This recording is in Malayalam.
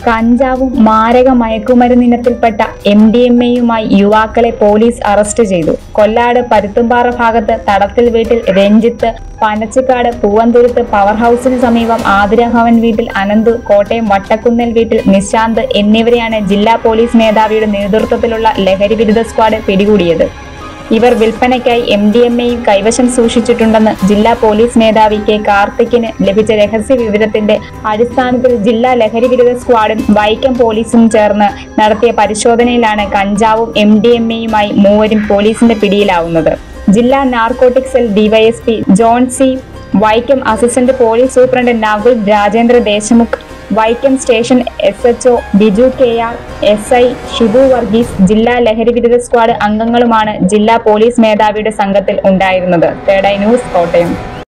കഞ്ചാവും മാരക മയക്കുമരുന്നിനത്തിൽപ്പെട്ട എം ഡി എം എയുമായി യുവാക്കളെ പോലീസ് അറസ്റ്റ് ചെയ്തു കൊല്ലാട് പരുത്തുംപാറ ഭാഗത്ത് തടത്തിൽ വീട്ടിൽ രഞ്ജിത്ത് പനച്ചിക്കാട് പൂവന്തുരുത്ത് പവർ ഹൌസിന് സമീപം ആതിരഭവൻ വീട്ടിൽ അനന്തു കോട്ടയം വട്ടക്കുന്നൽ വീട്ടിൽ നിശാന്ത് എന്നിവരെയാണ് ജില്ലാ പോലീസ് മേധാവിയുടെ നേതൃത്വത്തിലുള്ള ലഹരി വിരുദ്ധ സ്ക്വാഡ് പിടികൂടിയത് ഇവർ വിൽപ്പനയ്ക്കായി എം ഡി എം എയും കൈവശം സൂക്ഷിച്ചിട്ടുണ്ടെന്ന് ജില്ലാ പോലീസ് മേധാവി കെ കാർത്തിക്കിന് ലഭിച്ച രഹസ്യ വിവരത്തിന്റെ അടിസ്ഥാനത്തിൽ ജില്ലാ ലഹരി വിരുദ്ധ സ്ക്വാഡും വൈക്കം പോലീസും ചേർന്ന് നടത്തിയ പരിശോധനയിലാണ് കഞ്ചാവും എം ഡി എം എയുമായി മൂവരും പോലീസിന്റെ പിടിയിലാവുന്നത് ജില്ലാ narcotic cell DYSP John C Vaikom assistant police superintendent Nakul Rajendra Deshmukh Vaikom station S H O Biju K R S I Shibu Varghese ജില്ലാ ലഹരി വിരുദ്ധ സ്ക്വാഡ് അംഗങ്ങളുമാണ് ജില്ലാ പോലീസ് മേധാവിയുടെ സംഘത്തിൽ ഉണ്ടായിരുന്നത് തേർഡ് ഐ ന്യൂസ് കോട്ടയം